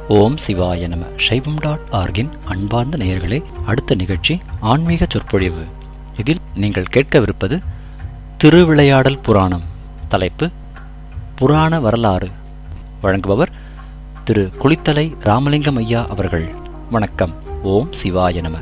ஓம் சிவாய நம சைவம் டாட் ஆர்கின் அன்பார்ந்த நேயர்களே அடுத்த நிகழ்ச்சி ஆன்மீக சொற்பொழிவு இதில் நீங்கள் கேட்கவிருப்பது திருவிளையாடல் புராணம் தலைப்பு புராண வரலாறு வழங்குபவர் திரு குளித்தலை ராமலிங்கம் ஐயா அவர்கள் வணக்கம் ஓம் சிவாய நம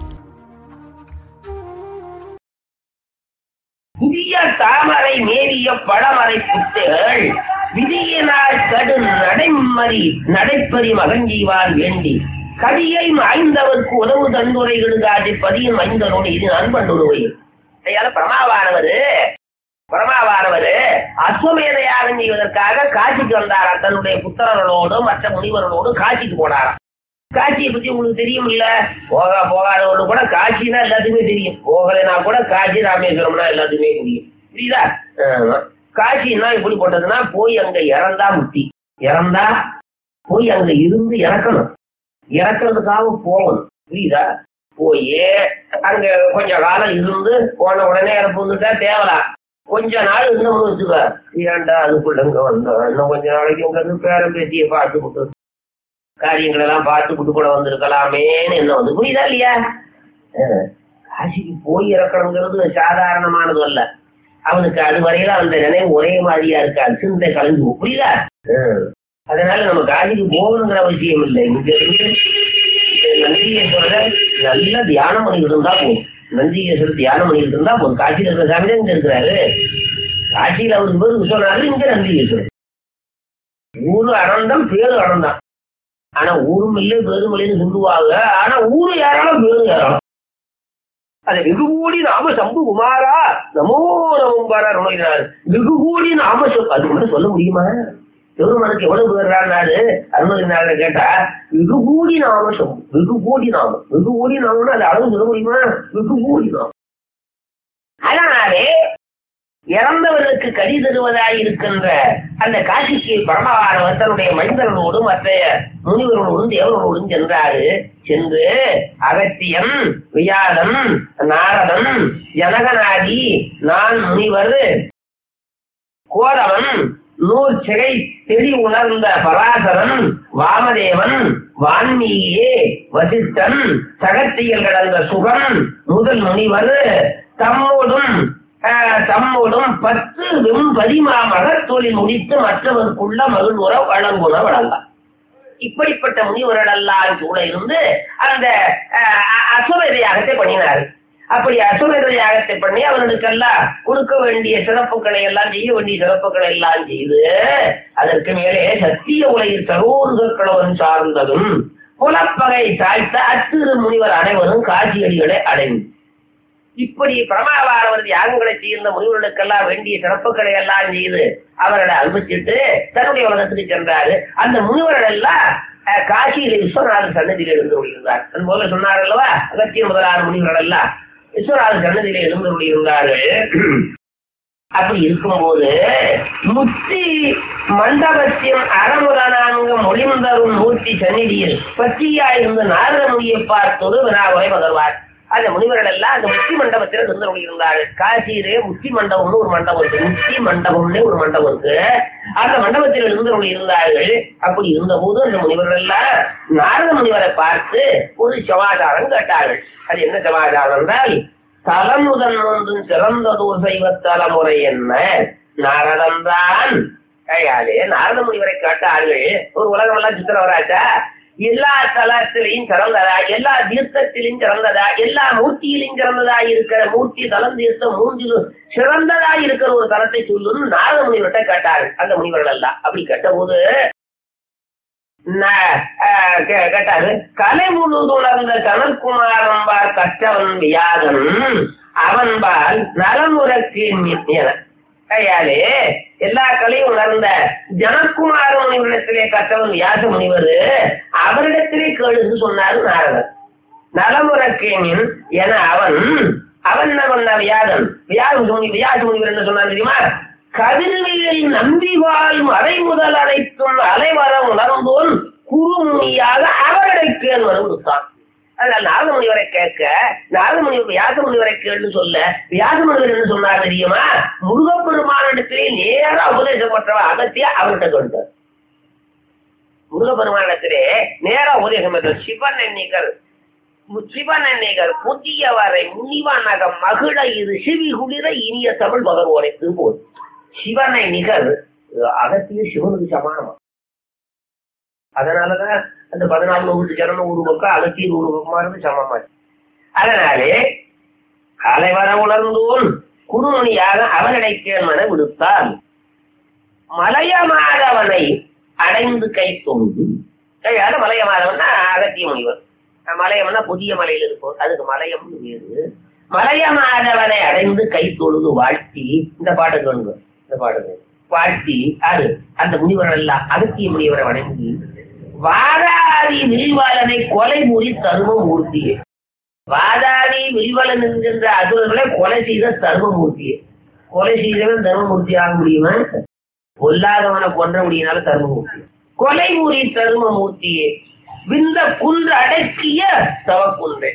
புதிய தாமரை மேவிய பழமறை புத்தைகள் விதியினால் கடு நடைமறி நடைப்பறி மகஞ்சீவான் வேண்டி கடியை மாய்ந்தவர்க்கு உதவு தந்துரைகள் காட்டி பதியின் மைந்தனோடு இது நண்பன் உருவை ஐயால பிரமாவானவர் பிரமாவானவர் அஸ்வமேத யாகம் செய்வதற்காக காட்சிக்கு வந்தாராம் தன்னுடைய புத்திரர்களோடு மற்ற முனிவர்களோடு காட்சிக்கு போனாராம் காட்சியை பத்தி உங்களுக்கு தெரியும் இல்ல போக போகாதவங்க கூட காட்சினா எல்லாத்துக்குமே தெரியும் போகலைன்னா கூட காட்சி ராமேஸ்வரம்னா எல்லாத்துக்குமே தெரியும் புரியுதா ஆமா. காட்சின்னா எப்படி போட்டதுன்னா போய் அங்க இறந்தா முத்தி இறந்தா போய் அங்க இருந்து இறக்கணும் இறக்கிறதுக்காக போகணும் புரியுதா போய் அங்க கொஞ்ச காலம் இருந்து போன உடனே இறப்பு வந்துட்டா தேவலாம் கொஞ்ச நாள் இருந்தோம்னு வச்சுக்க ஏன்டா அதுக்குள்ள இங்க வந்தோம் இன்னும் கொஞ்ச நாளைக்கு உங்க பேரம் பேத்தியை பார்த்து விட்டு காரியங்கள் எல்லாம் பார்த்து விட்டு கூட வந்திருக்கலாமேன்னு என்ன வந்து புரியுதா இல்லையா அஹ், காசிக்கு போய் இறக்கணுங்கிறது சாதாரணமானது அல்ல அவனுக்கு அது வரையில அந்த நினைவு ஒரே மாதிரியா இருக்காது சிந்தை கலந்து புரியுதா அஹ், அதனால நம்ம காசிக்கு போகணுங்கிற அவசியம் இல்லை இங்க இருந்து நந்திகேஸ்வரர் நல்ல தியானம் பண்ணிட்டு இருந்தா போதும் நந்திகேஸ்வரர் தியானம் பண்ணிட்டு இருந்தா போதும் காசியில் இருக்கிற சாமி தான் இங்க இருக்கிறாரு காசியில் அவருக்கு பேர் விஸ்வநாதர் இங்க நந்திகேஸ்வரர் ஊரு அனந்தம் பேரு அனந்தம் ஆனா ஊரும் இல்லை பேரும் இல்லைன்னு சொல்லுவாங்க ஆனா ஊரு யாராலும் பேரு யாராலும் அது வெகு கோடி நாம சம்பு குமாரா நமோ நமோங்காரா நுழைகிறார் வெகு கோடி நாம சொல் அது மட்டும் சொல்ல முடியுமா பெருமனுக்கு எவ்வளவு பேர்றாரு அருணகிரிநாதனை கேட்டா வெகு கோடி நாம சம்பு வெகு கோடி நாமம் வெகு கோடி நாமம்னா அது அளவு சொல்ல முடியுமா வெகு கோடி நாமம் அதனாலே இறந்தவர்களுக்கு கடி தருவதாய் இருக்கின்ற அந்த காசிக்கு பரமவானவர் தன்னுடைய மைந்தர்களோடும் மற்ற முனிவர்களோடும் தேவர்களோடும் சென்றாரு சென்று அகத்தியன் வியாதம் நாரதம் ஜனகநாதி நான் முனிவர் கோரவன் நூற் சிறை தெளி உணர்ந்த பராசரன் வாமதேவன் வான்மீகியே வசிஷ்டன் சகத்தியல் கடந்த சுகன் முதல் முனிவர் தம்மோடும் ஆஹ், தம்மோடும் பத்து வெம் பதிமா மகத்தொழில் முடித்து மற்றவருக்குள்ள மகிழ்வுற வழங்குற வழங்கலாம் இப்படிப்பட்ட முனிவர்கள் எல்லாம் கூட இருந்து அந்த ஆஹ், அசுரத யாகத்தை பண்ணினார் அப்படி அசுரத யாகத்தை பண்ணி அவர்களுக்கெல்லாம் கொடுக்க வேண்டிய சிறப்புகளை எல்லாம் செய்ய வேண்டிய சிறப்புகளை எல்லாம் செய்து அதற்கு மேலே சத்திய உலகில் சரோருகக்களவன் சார்ந்ததும் புலப்பகை தாழ்த்த அத்திரு முனிவர் அனைவரும் காட்சியடிகளை அடைந்து இப்படி பிரமாவாரவர் யாகங்களை செய்த முனிவர்களுக்கெல்லாம் வேண்டிய சிறப்புகளை எல்லாம் செய்து அவர்களை அனுப்பிச்சிட்டு தன்னுடைய உலகத்துக்கு சென்றாரு அந்த முனிவர்கள் எல்லாம் அஹ், காசியில விஸ்வநாதர் சன்னதியில இருந்து கொண்டிருந்தார் அது போல சொன்னார் அல்லவா அகத்திய முதலான முனிவர்கள் எல்லாம் விஸ்வநாதர் சன்னதியில இருந்து கொண்டிருந்தார்கள் அப்படி இருக்கும்போது முத்தி மண்டபத்தின் அறமுதனாங்க மொழிந்தரும் மூர்த்தி சந்நிதியில் பற்றியாயிருந்து நாரத மொழியை பார்த்தொரு வினாவுரை பகர்வார் அந்த முனிவர்கள் எல்லாம் அந்த முத்தி மண்டபத்தில் இருந்து கொண்டிருந்தார்கள் காசியிலே முத்தி மண்டபம்னு ஒரு மண்டபம் இருக்கு முத்தி மண்டபம்னே ஒரு மண்டபம் இருக்கு அந்த மண்டபத்தில் இருந்து கொண்டிருந்தார்கள் அப்படி இருந்தபோது அந்த முனிவர்கள் எல்லாம் நாரத முனிவரை பார்த்து ஒரு சமாச்சாரம் கேட்டார்கள் அது என்ன சமாச்சாரம் என்றால் தலமுதன் ஒன்றும் சிறந்ததோர் சைவ தலைமுறை என்ன நாரதன்தான் கையாலே நாரத முனிவரை கேட்டார்கள் ஒரு உலகம் எல்லாம் சித்திரவராச்சா எல்லா தலத்திலையும் சிறந்ததா எல்லா தீர்த்தத்திலையும் சிறந்ததா எல்லா மூர்த்தியிலையும் சிறந்ததா இருக்கிற மூர்த்தி தலம் தீர்த்தம் மூன்றிலும் சிறந்ததா இருக்கிற ஒரு தலத்தை சொல்லுன்னு நாரத முனிவர்கிட்ட கேட்டார்கள் அந்த முனிவர்கள் எல்லாம் அப்படி கேட்டபோது ந- ஆஹ் கே- கேட்டாரு கலை முழுதுணர்ந்த கனற்குமாரன்பார் கற்றவன் வியாதன் அவன்பால் நலமுறக்கு என கையாலே எல்லா கலையும் உணர்ந்த ஜனக்குமார முனிவரிடத்திலே கற்றவன் வியாச முனிவர் அவரிடத்திலே கேளுன்னு சொன்னாரு நாரதர் நலமுறக்கேனின் என அவன் அவன் என்ன பண்ண வியாதன் வியாச முனி வியாச முனிவர் என்ன சொன்னான் தெரியுமா கதிர்வேல் நம்பிவாள் மறை முதல் அனைத்தும் அலைவர உணர்ந்தோன் குறுமுனியாக அவரிடைக்கு வரும் கொடுத்தான் அதனால நாகமுனிவரை கேட்க நாகமுனிவர் வியாசமுனிவரை கேள்னு சொல்ல வியாசமுனிவர் என்ன சொன்னார் தெரியுமா முருகப்பெருமானிடத்திலே நேரா உபதேசப்பட்டவ அகத்திய அவர்கிட்ட கொடுத்தார் முருகபெருமானத்திலே நேரா உதயம் பெற்ற சிவன் எண்ணிகள் சிவன் எண்ணிகள் புதியவரை முனிவனகம் மகிழ இது சிவி குளிர இனிய தமிழ் பகர்வோனை திருப்போது சிவனை நிகர் அகத்திய சிவனுக்கு சமானமா அதனாலதான் அந்த பதினாலு நூறு ஜனனம் ஒரு பக்கம் அகத்தியர் ஒரு பக்கமா இருந்து சமமா அதனாலே காலை வர உணர்ந்தோன் குருமணியாக அவனிடைக்கேன் மன விடுத்தால் மலையமாதவனை அடைந்து கை தொழுது கையால மலையமாதவன்னா அகத்திய முனிவர் மலையம்னா புதிய மலையில இருக்கும் அதுக்கு மலையம் வேறு மலையமாதவனை அடைந்து கை தொழுது வாழ்த்தி இந்த பாட்டு கேளுங்க இந்த பாட்டு கேளுங்க. வாழ்த்தி அது அந்த முனிவர் எல்லாம் அகத்திய முனிவரை வணங்கி வாதாதி விரிவாளனை கொலை மூறி தரும மூர்த்தியே வாதாதி விரிவலன் என்கின்ற அசுரர்களை கொலை செய்த தர்மமூர்த்தியே கொலை செய்தவன் தர்மமூர்த்தி ஆக முடியுமா பொல்லாதவனை கொன்ற முடியினால தர்மமூர்த்தி கொலை மூறி தர்மமூர்த்தியே விந்த குன்று அடக்கிய தவக்குன்றே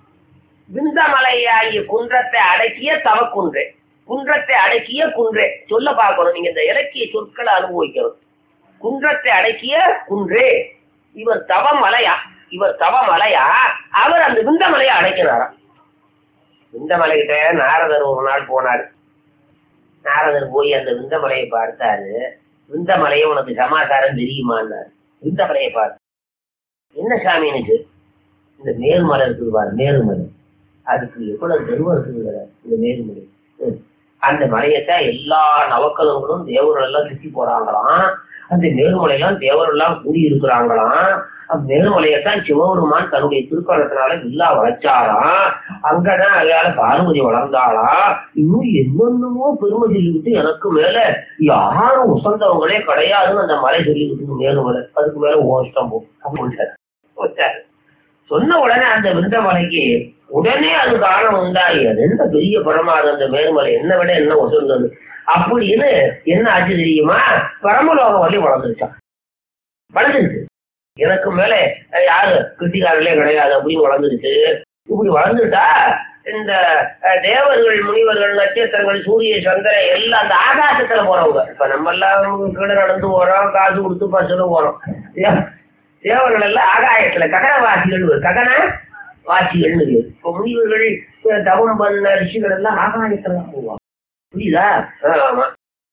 விந்தமலையாகிய குன்றத்தை அடக்கிய தவக்குன்றே குன்றத்தை அடக்கிய குன்றே சொல்ல பார்க்கணும் நீங்க இந்த இலக்கிய சொற்களை அனுபவிக்கணும் குன்றத்தை அடக்கிய குன்றே இவர் தவமலையா இவர் தவமலையா அவர் அந்த விந்தமலையை அடைக்கிறாராம் விந்தமலைகிட்ட நாரதர் ஒரு நாள் போனார் நாரதர் போய் அந்த விந்தமலையை பார்த்தாரு விந்தமலையை உனக்கு சமாச்சாரம் தெரியுமான்னார் விந்தமலையை பார்த்து என்ன சாமி எனக்கு இந்த மேல்மலை இருக்குது பாரு மேருமலை அதுக்கு எவ்வளவு கர்வம் இருக்குங்கிற இந்த மேருமலை ம். அந்த மலையத்தான் எல்லா நவக்கலங்களும் தேவர்கள் எல்லாம் சுற்றி போறாங்களாம் அந்த மேருமலையெல்லாம் தேவர்கள் எல்லாம் கூடி இருக்கிறாங்களாம் அந்த மேருமலையத்தான் சிவபெருமான் தன்னுடைய திருக்கணத்தினால வில்லா வளைச்சாராம் அங்கதான் அதால பார்வதி வளர்ந்தாளாம் இன்னும் என்னென்னமோ பெருமை சொல்லிவிட்டு எனக்கு மேல யாரும் உசந்தவங்களே கிடையாதுன்னு அந்த மலை சொல்லிவிட்டு மேருமலை அதுக்கு மேல ஓஷ்டம் போ அப்படின்னு வச்சாரு சொன்ன உடனே அந்த விருந்தமலைக்கு உடனே அது காரணம் உண்டாகி அது என்ன பெரிய படமாது அந்த மேருமலை என்ன விட என்ன உசந்தது அப்படின்னு என்ன ஆச்சு தெரியுமா பரமலோகம் வழி வளர்ந்துருச்சான் வளர்ந்துருச்சு எனக்கு மேல அஹ், யாரு கிட்டிக்காரர்களே கிடையாது அப்படின்னு வளர்ந்துருச்சு இப்படி வளர்ந்துட்டா இந்த அஹ், தேவர்கள் முனிவர்கள் நட்சத்திரங்கள் சூரிய சந்திரன் எல்லாம் அந்த ஆகாசத்துல போறவங்க இப்ப நம்ம எல்லாம் கீழே நடந்து போறோம் காசு கொடுத்து பஸ்ல போறோம் தே- தேவர்கள் எல்லாம் ஆகாயத்துல ககன வாசிகள் ககன வாசிகள்னு பேரு. இப்ப முனிவர்கள் அஹ், தவம் பண்ண ரிஷிகள் எல்லாம் ஆகாயத்துல தான் போவாங்க புரியுதா ஆமா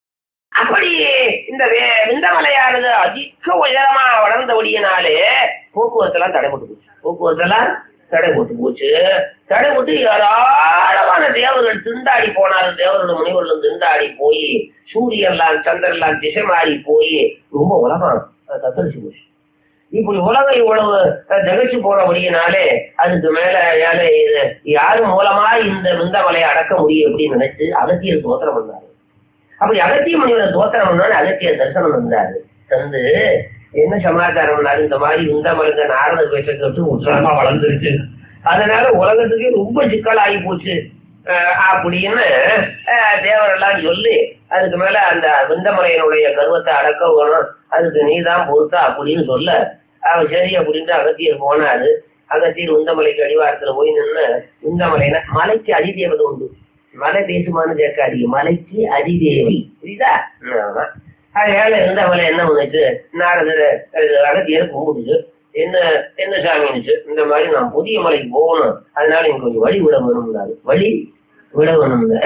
அப்படி இந்த வே- விந்தமலையானது அதிக உயரமா வளர்ந்தபடியினாலே போக்குவரத்து எல்லாம் தடைபட்டு போச்சு போக்குவரத்து எல்லாம் தடைபட்டு போச்சு தடைபட்டு ஏராளமான தேவர்கள் திண்டாடி போனாலும் தேவர்கள் முனிவர்கள் திண்டாடி போய் சூரியன்லாம் சந்திரன்லாம் திசை மாறி போய் ரொம்ப உலகம் அஹ், தத்தளிச்சு போச்சு இப்படி உலகம் இவ்வளவு அஹ், திகைச்சு போனபடியினாலே அதுக்கு மேல ஏழை இது யாரு மூலமா இந்த விந்தமலையை அடக்க முடியும் அப்படின்னு நினைச்சு அகத்தியர் தோத்திரம் பண்ணாரு அப்படி அகத்திய முனிவரை தோத்திரம் பண்ணோன்னு அகத்தியர் தரிசனம் வந்தாரு வந்து என்ன சமாச்சாரம்னாரு இந்த மாதிரி இந்த மருந்த நாரத பேச கேட்டு உற்சாகமா வளர்ந்துருச்சு அதனால உலகத்துக்கே ரொம்ப சிக்கலாகி போச்சு அஹ் அப்படின்னு அஹ் தேவரெல்லாம் சொல்லி அதுக்கு மேல அந்த விந்தமலையனுடைய கர்வத்தை அடக்க வேணும் அதுக்கு நீதான் பொறுத்தா அப்படின்னு சொல்ல அவன் சரி அப்படின்ட்டு அகத்தியர் போனாரு அகத்தியர் உந்தமலைக்கு அடிவாரத்துல போய் நின்று உந்தமலைனா மலைக்கு அதிதேவதை உண்டு மலை பேசுமான்னு கேட்காதீங்க மலைக்கு அதிதேவி புரியுதா ஆமா. அதனால இருந்தவளை என்ன பண்ணுச்சு நாரதர் அகத்தியர் கும்பிடுச்சு என்ன என்ன சாமின்னுச்சு இந்த மாதிரி நான் புதிய மலைக்கு போகணும் அதனால எனக்கு கொஞ்சம் வழி விட வேணும்னாரு வழி விட வேணும்னு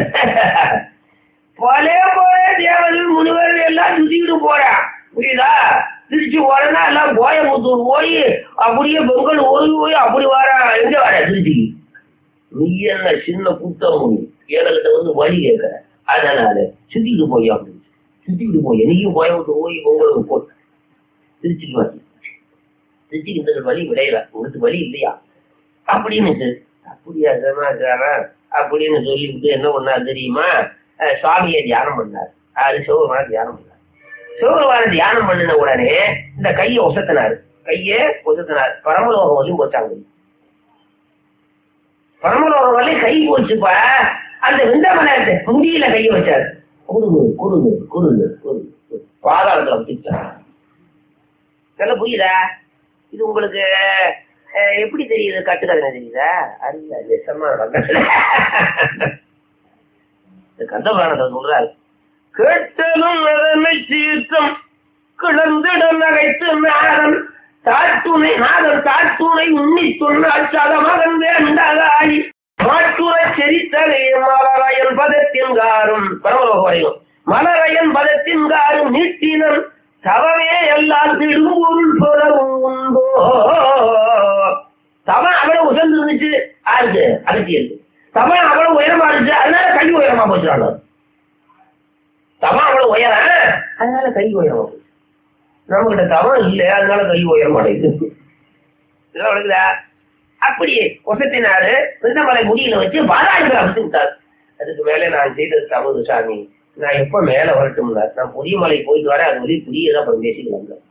பல போல தேவர்கள் முனிவர்கள் எல்லாம் சுத்திக்கிட்டு போறா புரியுதா திருச்சி போறேன்னா எல்லாம் கோயம்புத்தூர் போய் அப்படியே பொங்கல் ஓய்வு போய் அப்படி வர எங்க வர திருச்சிக்கு நீ என்ன சின்ன புத்தகம் என்கிட்ட வந்து வழி கேட்கற அதனால சுத்திக்கிட்டு போய் அப்படின்னு சுத்திக்கிட்டு போய் நீயும் கோயம்புத்தூர் போய் பொங்கலுக்கு போ திருச்சிக்கு வர திருச்சிக்கு இந்த வழி விடையல உங்களுக்கு வழி இல்லையா அப்படின்னு அப்படியா சமாச்சாரம் அப்படின்னு சொல்லிவிட்டு என்ன பண்ணார் தெரியுமா அஹ் சுவாமியை தியானம் பண்ணார் அது சிவபெருமான தியானம் பண்ணார் சிவபெருமான தியானம் பண்ணின உடனே இந்த கையை ஒசத்தினார் கையை ஒசத்தினார் பரமலோகம் வரையும் போச்சாங்க பரமலோகம் வரையும் கை போச்சுப்பா அந்த விந்தமனை முடியில கையை வச்சார் குடுங்கு குடுங்கு குடுங்கு குடுங்கு பாதாளத்துல வச்சுட்டார் நல்லா புரியுதா இது உங்களுக்கு அஹ், எப்படி தெரியுது கட்டுக்கதை தெரியுதா அல்ல நிசமா நடந்தது இந்த கந்தபுராணத்தை சொல்றாரு கேட்டதும் அதனை சீர்த்தம் கிளந்திட நகைத்து நாதன் தாட்டுனை நாதன் தாட்டுனை உண்ணி சொன்னால் சதமகன் வேண்டாகாளி மாட்டுரை செரித்தகை மலரையன் பதத்தின்காரும் பரமலோக வரையும் மலரையன் பதத்தின்காரும் நீட்டினன் தவமே எல்லாம் திரும்பொருள் பெறவும் உண்டோ தவன் அவ்வளவு உசந்து இருந்துச்சு ஆருக்கு அகத்தியருக்கு தவன் அவ்வளவு உயரமா இருந்துச்சு அதனால கை உயரமா போச்சுறாங்க தவன் அவ்வளவு உயரம் அதனால கை உயரமா போச்சு நம்ம கிட்ட தவம் இல்லை அதனால கை உயர மாட்டேங்குது இதெல்லாம் விளக்குதா அப்படியே ஒசத்தினாரு விருந்தமலை முடியில வச்சு பாராளுக்கு அமைச்சு விட்டாரு அதுக்கு மேல நான் செய்தது தவறு சாமி நான் எப்ப மேல வரட்டும்ல நான் புரியமலை போயிட்டு வரேன் அது வழி புரியதான் அப்புறம் பேசிக்கலாம்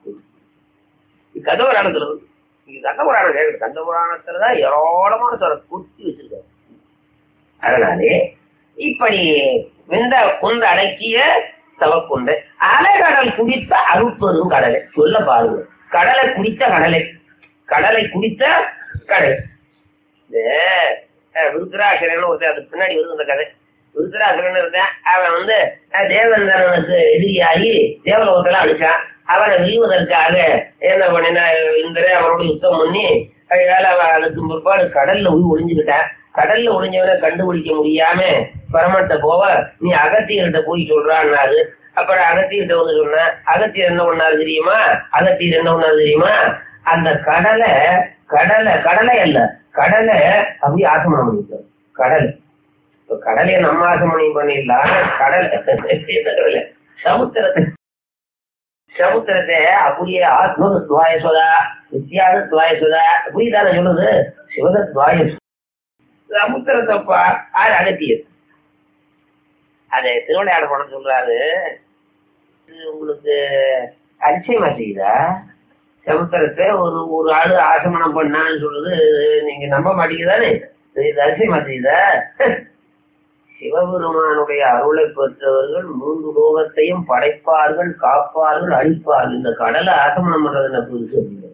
கத புராணத்துல இருக்கு. நீங்க கந்த புராணம் கேட்குது கந்த புராணத்துலதான் ஏராளமான சொல்ல குத்தி வச்சிருக்காரு அதனாலே இப்படி இந்த குந்த அடக்கிய தவக்குண்டு அலைகடல் குடித்த அருட்பெரும் கடலை சொல்ல பாருங்க கடலை குடித்த கடலை கடலை குடித்த கடல் இந்த அஹ், விருத்ராசுரன் ஒருத்தன் அதுக்கு பின்னாடி வருது இந்த கதை விருத்ராசுரன் இருந்தான் அவன் வந்து அஹ், தேவேந்திரனுக்கு எதிரியாகி தேவலோகத்துல அடிச்சான் அவனை வீழ்வதற்காக என்ன பண்ணினா இந்திரன் அவனோட யுத்தம் பண்ணி அதனால அவன் அதுக்கு பிற்பாடு கடல்ல போய் ஒளிஞ்சுக்கிட்டான் கடல்ல ஒளிஞ்சவனை கண்டுபிடிக்க முடியாம பரமட்ட போவ நீ அகத்தியர்கிட்ட போய் சொல்றான்னாரு அப்புறம் அகத்தியர்கிட்ட வந்து சொன்னேன் அகத்தியர் என்ன பண்ணாரு தெரியுமா அகத்தியர் என்ன பண்ணாரு தெரியுமா அந்த கடலை கடலை கடலை அல்ல கடலை அப்படியே ஆசமனம் பண்ணிட்டார் கடல் இப்ப கடலையை நம்ம ஆசமனம் பண்ணிடலாம் கடலை என்ன கடலை சமுத்திரத்தை சமுத்திரத்தை அப்படியே ஆத்ம துவாயசோதா வித்யாக துவாயசோதா புரியுதான சொல்லுது சிவத துவாய சமுத்திரத்தப்பா ஆறு அகத்தியர் அது திருவிளையாட படம் சொல்றாரு இது உங்களுக்கு அதிசயமா செய்யுதா சமுத்திரத்தை ஒரு ஒரு ஆளு ஆசமனம் பண்ணான்னு சொல்றது நீங்க நம்ப மாட்டீங்கதானே இது அதிசயமா செய்யுதா சிவபெருமானுடைய அருளை பெற்றவர்கள் மூன்று லோகத்தையும் படைப்பார்கள் காப்பார்கள் அழிப்பார்கள் இந்த கடலை ஆசமனம் பண்றது என்ன புதுசு இல்லை.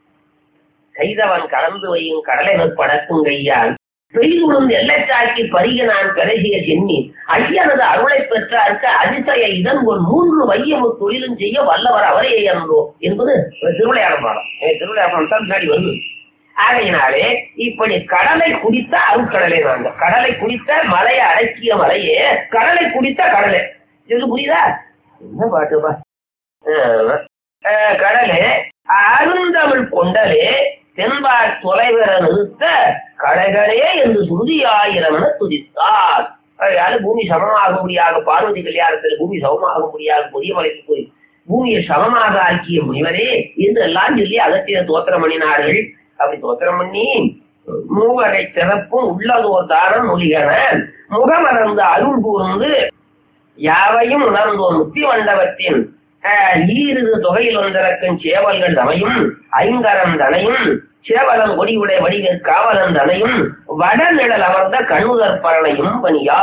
கைதவன் கலந்து வையும் கடலை படக்கும் கையால் பெய்துடன் எல்லைச்சாக்கி பருக நான் கருகிய சென்னி ஐயனது அருளை பெற்றார்க்கு அதிசய இதன் ஒரு மூன்று வையமு தொழிலும் செய்ய வல்லவர் அவரே என்றோ என்பது ஒரு திருவிளையாட பாடம் ஏ, திருவிளையாட பாடம் தான் முன்னாடி வருது ஆகையினாலே இப்படி கடலை குடித்த அருட்கடலை நாங்க கடலை குடித்த மலையை அடக்கிய மலையே கடலை குடித்த கடலை இது புரியுதா என்ன பாட்டுப்பா ஆமா. அஹ், கடலே அருந்தமிழ் கொண்டலே தென்பார் தொலைவர நிறுத்த கடைகளே என்று சுருதியாயிரம் என துதித்தார் அதனால பூமி சமமாகும்படியாக பார்வதி கல்யாணத்தில் பூமி சமமாகும்படியாக புதிய மலைக்கு போய் பூமியை சமமாக ஆக்கிய முனிவரே என்று எல்லாம் சொல்லி அகத்திய தோத்திரம் பண்ணினார்கள் அப்படி தோத்திரம் பண்ணி மூவரை சிறப்பும் உள்ளதோர் தாரம் மொழிகன முகமறந்து அருள் கூர்ந்து யாவையும் உணர்ந்தோர் முத்தி மண்டபத்தின் ஆஹ், ஈரிரு தொகையில் ஒன்றரக்கன் சேவல்கள் தமையும் ஐங்கரம் தனையும் சேவலம் கொடியுடைய வடிவில் காவலன் தனையும் வடநிழல் அமர்ந்த கண்ணுதற் பரணையும் பணியா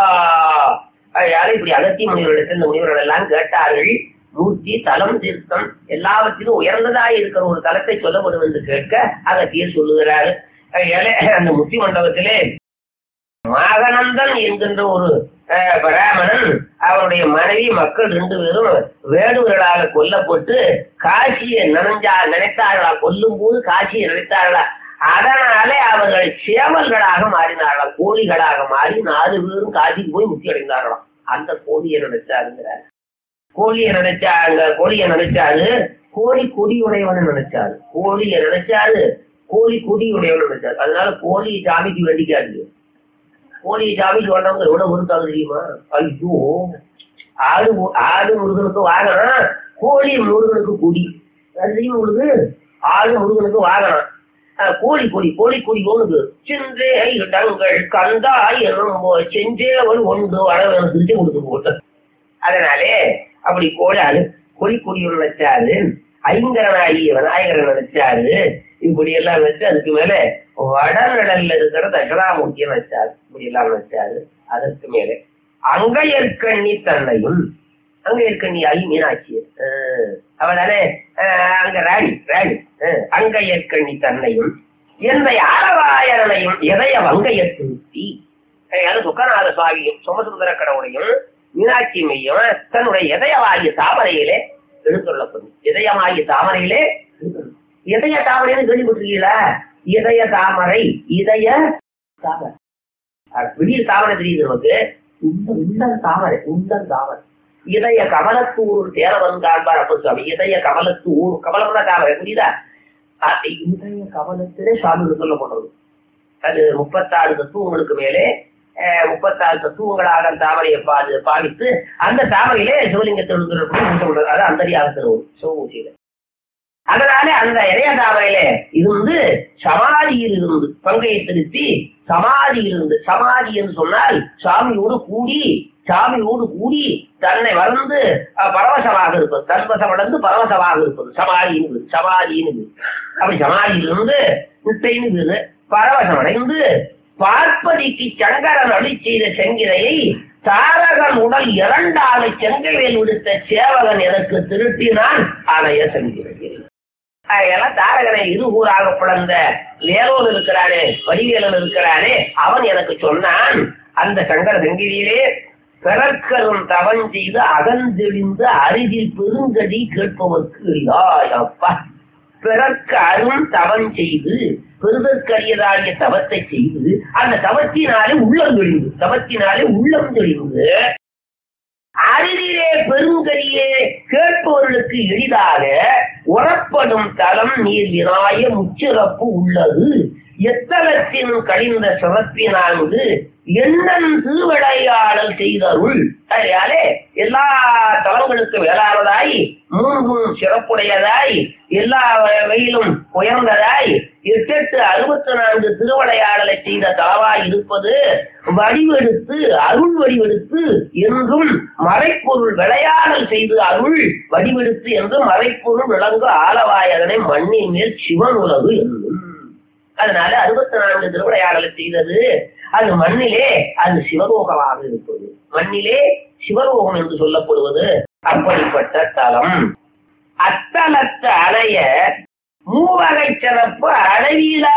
யாரும் இப்படி அகத்திய முனிவரிடத்தில் இந்த முனிவர்கள் எல்லாம் கேட்டார்கள் மூர்த்தி தலம் தீர்த்தம் எல்லாவற்றிலும் உயர்ந்ததாய் இருக்கிற ஒரு தலத்தை சொல்லப்படும் என்று கேட்க அகத்தியர் சொல்லுகிறாரு அதனால அந்த முத்தி மண்டபத்திலே மாகனந்தன் என்கின்ற ஒரு அஹ், பிராமணன் அவருடைய மனைவி மக்கள் ரெண்டு பேரும் வேடுவர்களாக கொல்லப்பட்டு காசியை நினைஞ்சா நினைத்தார்களா கொல்லும் போது காசியை நினைத்தார்களா அதனாலே அவர்கள் சேவல்களாக மாறினார்களாம் கோழிகளாக மாறி நாலு பேரும் காசிக்கு போய் முக்தி அடைந்தார்களாம் அந்த கோழியை நினைச்சாருங்கிறார் கோழியை நினைச்சாங்க கோழியை நினைச்சாரு கோழி கொடியுடையவனை நினைச்சாரு கோழியை நினைச்சாரு கோழி கொடியுடையவனை நினைச்சாரு அதனால கோழி சாமிக்கு வேண்டிக்காது கோழி சாமிக்கு வேண்டவங்க எவ்வளவு பொறுத்தாங்க தெரியுமா ஐயோ ஆடு மு- ஆடு முருகனுக்கு வாகனம் கோழி முருகனுக்கு குடி அது தெரியுமா உங்களுக்கு ஆடு முருகனுக்கு வாகனம் அஹ், கோழி கொடி கோழி கொடி ஒன்று சென்றே இடங்கள் கந்தாய் எனும் செஞ்சேவன் ஒன்று வர திருச்சி கொடுத்து போட்டு அதனாலே அப்படி கோடாது கொடி கொடியோடு நினைச்சாரு ஐங்கரனாகி விநாயகரை நினைச்சாரு இப்படி எல்லாம் வச்சு அதுக்கு மேல வடநடல்ல இருக்கிற தட்சணாமூர்த்தியை நினைச்சாரு இப்படி எல்லாம் நினைச்சாரு அதற்கு மேலே அங்கையற்கண்ணி தன்னையும் அங்கையற்கண்ணி ஆகி மீனாட்சி அவதானே அங்க ராணி ராணி அஹ், அங்கையற்கண்ணி தன்னையும் என்னை ஆரவாயரனையும் எதைய வங்கைய திருத்தி அது சுக்கநாத சுவாமியும் சோமசுந்தர கடவுளையும் மீனாட்சி மையம் தன்னுடைய இதயவாகிய தாமரையிலே எழுத்துள்ள இதயமாகிய தாமரையிலே எழுந்தருள். இதய தாமரைன்னு கேள்விப்பட்டிருக்கீங்களா இதய தாமரை இதய தாமரை அது பெரிய தாமரை தெரியுது நமக்கு இந்த உண்டல் தாமரை உண்டல் தாமரை இதய கமலத்தூர் தேரவன் காண்பார் அப்ப சுவாமி இதய கமலத்தூர் கமலம் தான் தாமரை புரியுதா அது இதய கமலத்திலே சுவாமி சொல்லப்படுறது அது முப்பத்தாறு தத்துவங்களுக்கு மேலே அஹ், முப்பத்தாறு தத்துவங்களாக தாமரையை பாது பாவித்து அந்த தாமரையிலே சிவலிங்கத்தை எழுதுறது அது அந்தரியாக சிவமூர்த்தியில அதனால அந்த இளைய தாமரையில இருந்து சமாதியில் இருந்து பங்கையை திருத்தி சமாதியில் இருந்து சமாதி என்று சொன்னால் சாமியோடு கூடி சாமியோடு கூடி தன்னை வளர்ந்து அஹ், பரவசமாக இருப்பது தன்வசமடைந்து பரவசமாக இருப்பது சமாதின்னு சமாதின்னு அப்படி சமாதியிலிருந்து நிட்டைன்னு பரவசமடைந்து பார்ப்பதிக்கு சங்கரன் அழி செய்த செங்கிரையை தாரகன் உடல் இரண்டாலை செங்கைவேல் விடுத்த சேவகன் எனக்கு திருட்டினான் ஆணைய செங்கிறேன் அதெல்லாம் தாரகனை இருகூறாக பிளந்த லேரோன் இருக்கிறானே வடிவேலன் இருக்கிறானே அவன் எனக்கு சொன்னான் அந்த சங்கர செங்கிரியிலே பிறக்கரும் தவன் செய்து அகந்தெளிந்து அருகில் பெருங்கடி கேட்பவர்க்கு எளிதாய் அப்பா பிறர்க்கு அரும் தவம் செய்து பெருதற்கரியதாகிய தவத்தை செய்து அந்த தவத்தினாலே உள்ளம் தெளிந்து தவத்தினாலே உள்ளம் தெளிந்து அருகிலே பெருங்கரியே கேட்பவர்களுக்கு எளிதாக உறப்படும் தலம் நீர் வினாய முச்சிறப்பு உள்ளது எத்தலத்தின் கழிந்த சிறப்பினாங்கு எண்ணன் திருவிளையாடல் செய்தருள் அதனாலே எல்லா தலங்களுக்கு வேளாளதாய் மூன்றும் சிறப்புடையதாய் எல்லா வகையிலும் உயர்ந்ததாய் எட்டெட்டு அறுபத்தி நான்கு திருவிளையாடலை செய்த தலவாய் இருப்பது வடிவெடுத்து அருள் வடிவெடுத்து என்றும் மறைப்பொருள் விளையாடல் செய்து அருள் வடிவெடுத்து என்றும் மறைப்பொருள் விளங்கு ஆலவாய் அதனை மண்ணின் மேல் சிவன் உலகு என்றும் அதனால அறுபத்தி நான்கு திருவிளையாடலை செய்தது அது மண்ணிலே அது சிவலோகமாக இருப்பது மண்ணிலே சிவலோகம் என்று சொல்லப்படுவது அப்படிப்பட்ட தலம் அத்தலத்து அணைய மூவகை சிறப்பு அளவிலா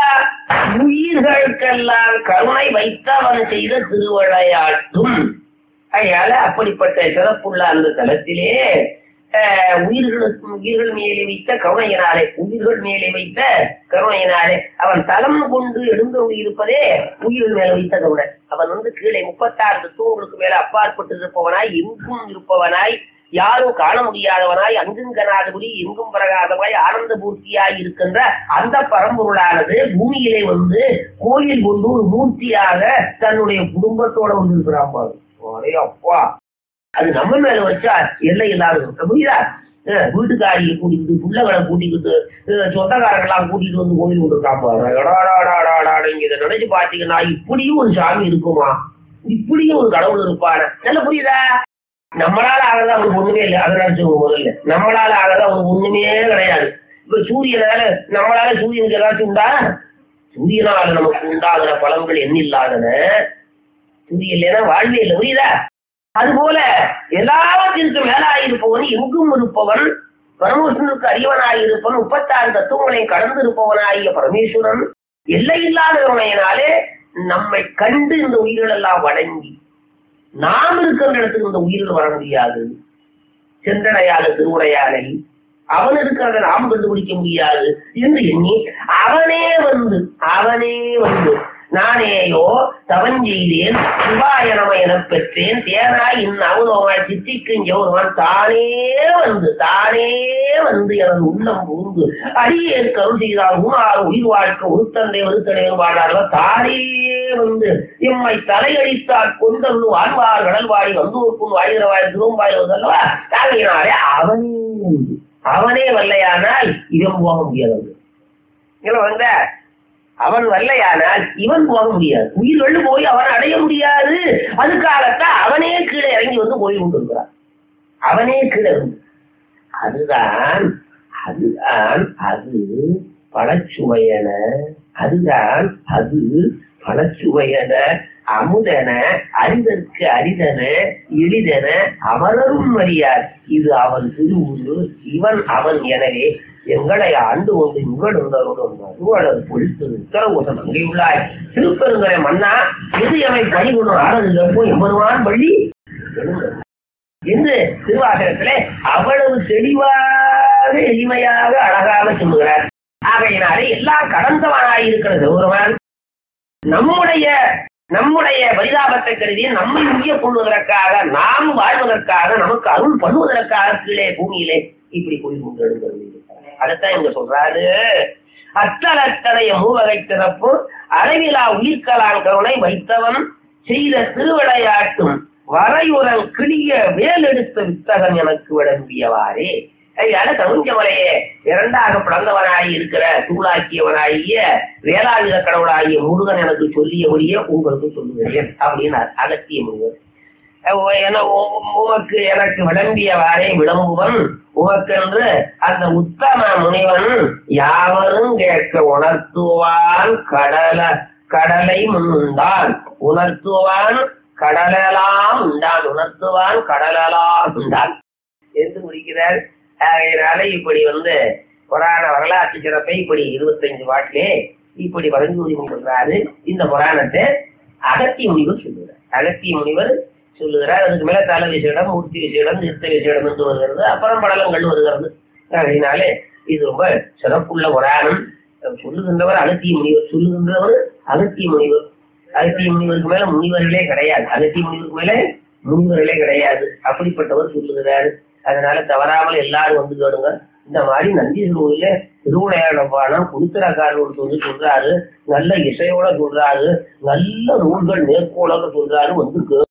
உயிர்களுக்கெல்லாம் கருணை வைத்தவன் செய்த திருவிளையாட்டும் அதனால அப்படிப்பட்ட சிறப்புள்ள அந்த தலத்திலே அஹ், உயிர்களுக்கு உயிர்கள் மேலே வைத்த கருணையினாலே உயிர்கள் மேலே வைத்த கருணையினாலே அவன் தலம் கொண்டு எழுந்தோடி இருப்பதே உயிர்கள் மேல வைத்த கருணை அவன் வந்து கீழே முப்பத்தாறு தத்துவங்களுக்கு மேல அப்பாற்பட்டு இருப்பவனாய் எங்கும் இருப்பவனாய் யாரும் காண முடியாதவனாய் அங்குங்கனாதபடி எங்கும் பரகாதவாய் ஆனந்த பூர்த்தியாய் இருக்கின்ற அந்த பரம்பொருளானது பூமியிலே வந்து கோயில் கொண்டு ஒரு மூர்த்தியாக தன்னுடைய குடும்பத்தோட வந்து இருக்கிறான் பாரு ஒரே அப்பா அது நம்ம மேல வச்சா எல்லை இல்லாத இருக்க புரியுதா அஹ் வீட்டுக்காரியை கூட்டிக்கிட்டு பிள்ளைகளை கூட்டிக்கிட்டு அஹ் சொந்தக்காரங்கெல்லாம் கூட்டிட்டு வந்து கோயில் விட்டுருக்கான் பாரு எடாடாடாடாடா நீங்க இதை நினைச்சு பாத்தீங்கன்னா இப்படியும் ஒரு சாமி இருக்குமா இப்படியும் ஒரு கடவுள் இருப்பான நல்ல புரியுதா நம்மளால ஆகதான் அவனுக்கு ஒண்ணுமே இல்லை அதை நினைச்சுக்கோங்க முதல்ல நம்மளால ஆகதான் அவனுக்கு ஒண்ணுமே கிடையாது இப்ப சூரியனால நம்மளால சூரியனுக்கு ஏதாச்சும் உண்டா சூரியனால நமக்கு உண்டாகிற பலன்கள் எண்ணில்லாதன சூரியன் இல்லைன்னா வாழ்வே இல்லை புரியுதா அதுபோல எல்லாவற்றிற்கும் மேலாயிருப்பவன் எங்கும் இருப்பவன் பரமேஸ்வரனுக்கு அறிவனாயிருப்பவன் முப்பத்தாறு தத்துவங்களையும் கடந்து இருப்பவனாகிய பரமேஸ்வரன் எல்லை இல்லாதவனையினாலே நம்மை கண்டு இந்த உயிர்கள் எல்லாம் வணங்கி நாம் இருக்கின்ற இடத்துக்கு இந்த உயிர்கள் வர முடியாது சென்றடையாத திருவுடையானை அவன் இருக்கிறத நாம் கண்டுபிடிக்க முடியாது என்று எண்ணி அவனே வந்து அவனே வந்து நானேயோ தவஞ்செய்தேன் சிவாயனம எனப் பெற்றேன் தேனாய் இன் அவனோமாய் சித்திக்கும் ஜெவருமான் தானே வந்து தானே வந்து எனது உள்ளம் புகுந்து அடியேன் கருள் செய்தால் உமாறு உயிர் வாழ்க்கை உருத்தண்டை ஒருத்தனை வாழார்கள் தானே வந்து எம்மை தலையடித்தால் கொண்டருள் வாழ்வார் கடல்வாடி வந்தூர்க்கும் வாழ்கிறவாய் திரும்பாய் வந்தல்லவா தாங்கினாலே அவனே வந்து அவனே வல்லையானால் இவன் போக முடியாது இல்ல வந்த அவன் வல்லையானால் இவன் போக முடியாது உயிர் வெள்ளு போய் அவன் அடைய முடியாது அதுக்காகத்தான் அவனே கீழே இறங்கி வந்து போய் கொண்டிருக்கிறான் அவனே கீழே வந்து அதுதான் அதுதான் அது பழச்சுவையன அதுதான் அது பழச்சுவையன அமுதன அரிதற்கு அரிதன எளிதன அமரரும் அறியார் இது அவன் திருவுரு இவன் அவன் எனவே எங்களை ஆண்டு கொண்டு இங்கடுந்தருடன் பொழித்து உத்தரவோசம் அங்கே உள்ளாய் திருப்பெருங்கரை மன்னா இது எமை பணிகொண்டு ஆனது எப்போ எம்பருவான் வள்ளி எழுந்தது என்று திருவாசகத்திலே அவ்வளவு தெளிவாக எளிமையாக அழகாக சொல்லுகிறார் ஆகையினாலே எல்லாம் கடந்தவனாய் இருக்கிற சிவபெருமான் நம்முடைய நம்முடைய பரிதாபத்தை கருதி நம்மை உரிய கொள்வதற்காக நாம் வாழ்வதற்காக நமக்கு அருள் பண்ணுவதற்காக கீழே பூமியிலே இப்படி போய் கொண்டு அதைத்தான் இங்க சொல்றாரு அத்தலத்தனைய மூவகை திறப்பு அளவிலா உயிர்கலான் கருணை வைத்தவன் செய்த திருவிளையாட்டும் வரையுறன் கிளிய வேலெடுத்த வித்தகன் எனக்கு விளம்பியவாறே அதனால கருஞ்சமலையே இரண்டாக பிளந்தவனாய் இருக்கிற தூளாக்கியவனாகிய வேளாயுத கடவுளாகிய முருகன் எனக்கு சொல்லியபடியே உங்களுக்கு சொல்லுகிறேன் அப்படின்னார் அகத்திய முருகன் அஹ் என உ- உமக்கு எனக்கு விளம்பியவாறே விளம்புவன் உமக்கென்று அந்த உத்தம முனிவன் யாவரும் கேட்க உணர்த்துவான் கடல கடலை முன்னுண்டான் உணர்த்துவான் கடலெல்லாம் உண்டான் உணர்த்துவான் கடலெல்லாம் உண்டான் என்று முடிக்கிறார் ஆகையினால இப்படி வந்து புராண வரலாற்று சிறப்பை இப்படி இருபத்தஞ்சு வாட்டிலே இப்படி வழங்கி சொல்றாரு இந்த புராணத்தை அகத்திய முனிவர் சொல்லுகிறார் அகத்திய முனிவர் சொல்லுகிறார் அதுக்கு மேல தல விசேடம் மூர்த்தி விசேடம் நிறுத்த விசேடம் என்று வருகிறது அப்புறம் படலங்கள் வருகிறது அதனாலே இது ரொம்ப சிறப்புள்ள புராணம் சொல்லுகின்றவர் அகத்திய முனிவர் சொல்லுகின்றவர் அகத்திய முனிவர் அகத்திய முனிவருக்கு மேல முனிவர்களே கிடையாது அகத்திய முனிவருக்கு மேல முனிவர்களே கிடையாது அப்படிப்பட்டவர் சொல்லுகிறாரு அதனால தவறாமல் எல்லாரும் வந்து கேளுங்க இந்த மாதிரி நந்தீஸ்வரர் கோயில திருவிளையாட பாடம் குடுத்தரக்காரர் சொல்லி சொல்றாரு நல்ல இசையோட சொல்றாரு நல்ல நூல்கள் நேர்கோளாக சொல்றாரு வந்து கேளு